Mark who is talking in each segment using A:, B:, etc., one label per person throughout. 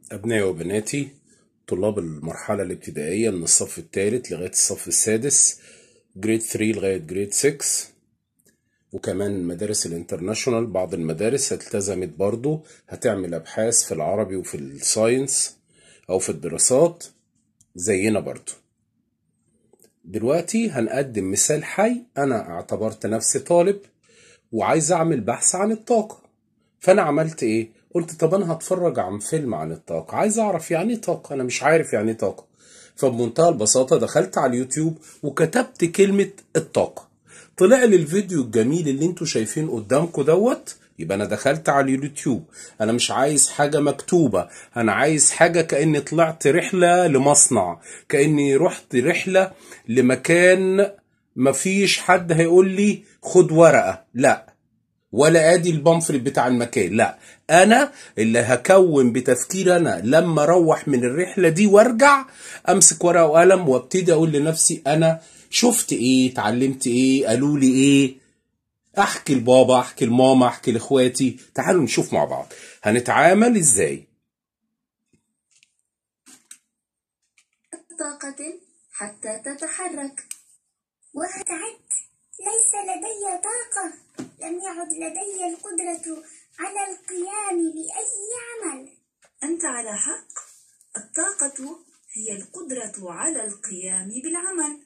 A: أبنائي وبناتي طلاب المرحلة الابتدائية من الصف الثالث لغاية الصف السادس جريد 3 لغاية جريد 6 وكمان مدارس الانترناشونال بعض المدارس التزمت برضو هتعمل أبحاث في العربي وفي الساينس أو في الدراسات زينا برضو دلوقتي هنقدم مثال حي أنا اعتبرت نفسي طالب وعايز أعمل بحث عن الطاقة فأنا عملت إيه؟ قلت طب أنا هتفرج عن فيلم عن الطاقة عايز أعرف يعني إيه طاقة أنا مش عارف يعني إيه طاقة فبمنتهى البساطة دخلت على اليوتيوب وكتبت كلمة الطاقة طلع لي الفيديو الجميل اللي انتوا شايفين قدامكم دوت يبقى انا دخلت على اليوتيوب انا مش عايز حاجة مكتوبة انا عايز حاجة كأني طلعت رحلة لمصنع كأني رحت رحلة لمكان مفيش حد هيقول لي خد ورقة لا ولا ادي البامفلت بتاع المكان لا انا اللي هكون بتفكير انا لما اروح من الرحله دي وارجع امسك ورقه وقلم وابتدي اقول لنفسي انا شفت ايه اتعلمت ايه قالوا لي ايه احكي لبابا احكي لماما احكي لاخواتي تعالوا نشوف مع بعض هنتعامل ازاي
B: طاقة حتى تتحرك
C: وتعبت ليس لدي طاقة لم يعد لدي القدرة على القيام بأي عمل
B: أنت على حق الطاقة هي القدرة على القيام بالعمل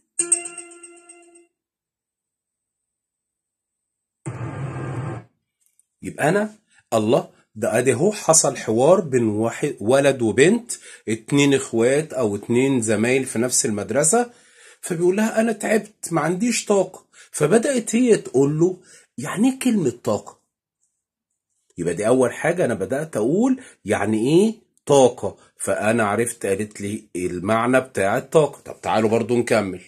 A: يبقى انا الله ده ادي اهو حصل حوار بين واحد ولد وبنت اتنين اخوات او اتنين زمايل في نفس المدرسة فبيقول لها انا تعبت ما عنديش طاقة فبدأت هي تقول له يعني ايه كلمة طاقة يبقى دي اول حاجة انا بدأت اقول يعني ايه طاقة فانا عرفت قالت لي المعنى بتاع الطاقة طب تعالوا برضو نكمل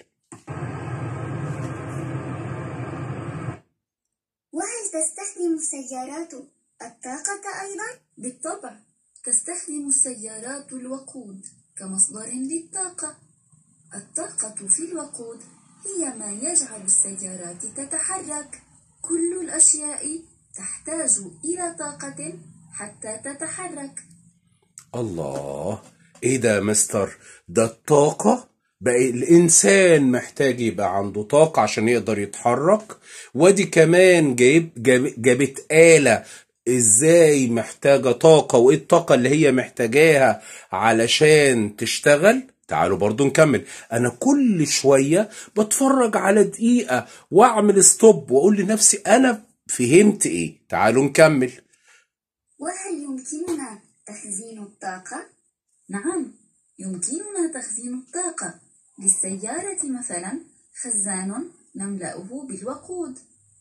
C: وهل تستخدم السيارات الطاقة أيضا؟
B: بالطبع تستخدم السيارات الوقود كمصدر للطاقة الطاقة في الوقود هي ما يجعل السيارات تتحرك كل الأشياء تحتاج إلى طاقة حتى تتحرك
A: الله ايه ده يا مستر ده الطاقة بقى الانسان محتاج يبقى عنده طاقة عشان يقدر يتحرك ودي كمان جايب جاب- جابت آلة ازاي محتاجة طاقة وايه الطاقة اللي هي محتاجاها علشان تشتغل تعالوا برضو نكمل انا كل شوية بتفرج على دقيقة واعمل ستوب واقول لنفسي انا فهمت ايه تعالوا نكمل
C: وهل يمكننا تخزين الطاقة؟
B: نعم يمكننا تخزين الطاقة للسيارة مثلا خزان نملأه بالوقود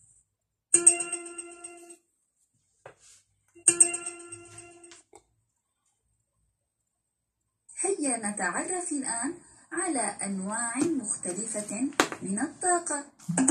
B: هيا نتعرف الآن على أنواع مختلفة من الطاقة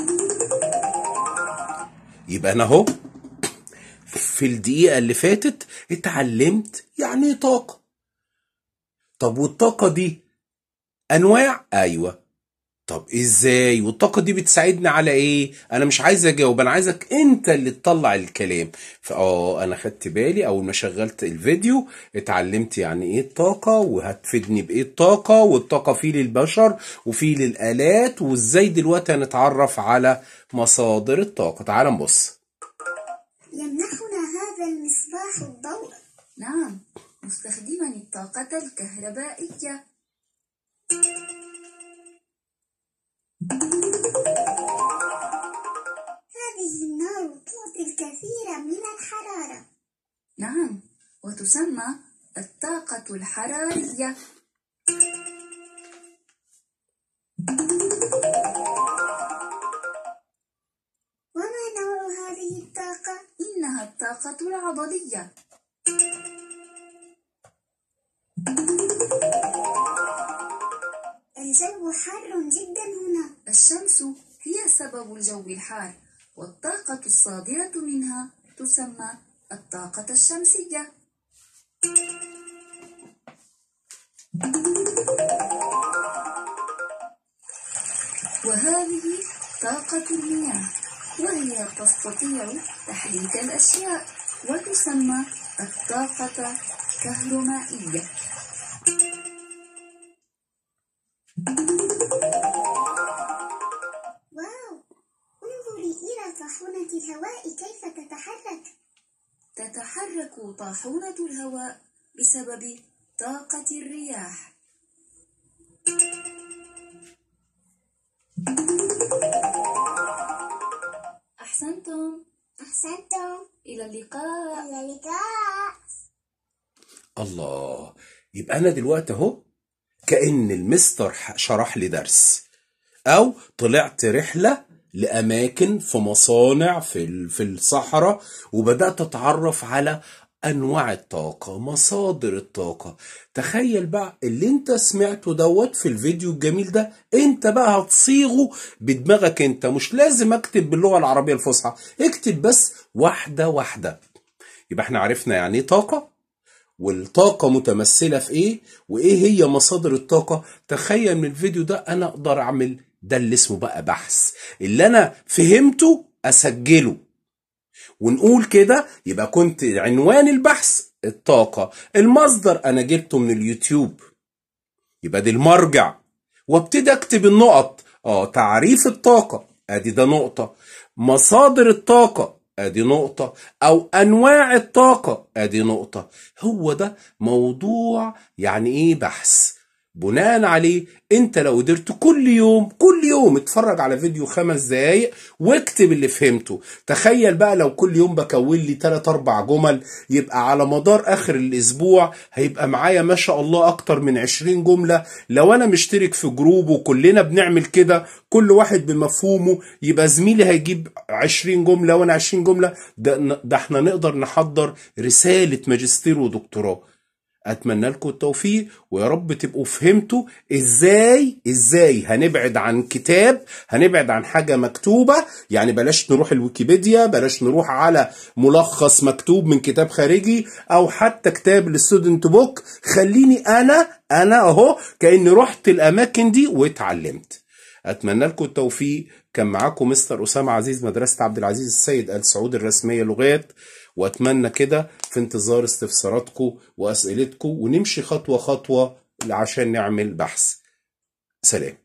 A: يبقى انا اهو في الدقيقة اللي فاتت اتعلمت يعني ايه طاقة طب والطاقة دي انواع ايوه طب ازاي والطاقة دي بتساعدني على ايه انا مش عايز اجاوب انا عايزك انت اللي تطلع الكلام فاه انا خدت بالي اول ما شغلت الفيديو اتعلمت يعني ايه الطاقة وهتفيدني بايه الطاقة والطاقة فيه للبشر وفيه للآلات وازاي دلوقتي هنتعرف على مصادر الطاقة تعال نبص
C: يمنحنا هذا المصباح الضوء
B: نعم مستخدما الطاقة الكهربائية
C: هذه النار تعطي الكثير من الحرارة
B: نعم وتسمى الطاقة الحرارية
C: وما نوع هذه الطاقة؟
B: إنها الطاقة العضلية
C: الجو حار جدا هنا
B: الشمس هي سبب الجو الحار والطاقة الصادرة منها تسمى الطاقة الشمسية وهذه طاقة المياه وهي تستطيع تحريك الأشياء وتسمى الطاقة كهرومائية
C: واو انظري إلى طاحونة الهواء كيف تتحرك
B: تتحرك طاحونة الهواء بسبب طاقة الرياح أحسنتم
C: أحسنتم
B: إلى اللقاء
C: إلى اللقاء
A: الله يبقى انا دلوقتي اهو كأن المستر ح- شرح لي درس او طلعت رحلة لاماكن في مصانع في ال- في الصحراء وبدأت اتعرف على انواع الطاقة مصادر الطاقة تخيل بقى اللي انت سمعته دوت في الفيديو الجميل ده انت بقى هتصيغه بدماغك انت مش لازم اكتب باللغة العربية الفصحى اكتب بس واحدة واحدة يبقى احنا عرفنا يعني ايه طاقة والطاقة متمثلة في ايه وايه هي مصادر الطاقة تخيل من الفيديو ده انا اقدر اعمل ده اللي اسمه بقى بحث اللي انا فهمته اسجله ونقول كده يبقى كنت عنوان البحث الطاقة المصدر انا جبته من اليوتيوب يبقى دي المرجع وابتدي اكتب النقط اه تعريف الطاقة ادي ده نقطة مصادر الطاقة ادي نقطة او انواع الطاقة ادي نقطة هو ده موضوع يعني ايه بحث بناء عليه انت لو قدرت كل يوم كل يوم اتفرج على فيديو خمس دقايق واكتب اللي فهمته تخيل بقى لو كل يوم بكون لي 3 اربع جمل يبقى على مدار اخر الاسبوع هيبقى معايا ما شاء الله اكتر من 20 جملة لو انا مشترك في جروب وكلنا بنعمل كده كل واحد بمفهومه يبقى زميلي هيجيب 20 جملة وانا 20 جملة ده, ده احنا نقدر نحضر رسالة ماجستير ودكتوراه اتمنى لكم التوفيق ويا رب تبقوا فهمتوا ازاي ازاي هنبعد عن كتاب هنبعد عن حاجه مكتوبه يعني بلاش نروح الويكيبيديا بلاش نروح على ملخص مكتوب من كتاب خارجي او حتى كتاب للستودنت بوك خليني انا انا اهو كاني رحت الاماكن دي واتعلمت اتمنى لكم التوفيق كان معاكم مستر اسامه عزيز مدرسه عبد العزيز السيد ال سعود الرسميه لغات واتمنى كده في انتظار استفساراتكم واسئلتكم ونمشي خطوه خطوه عشان نعمل بحث سلام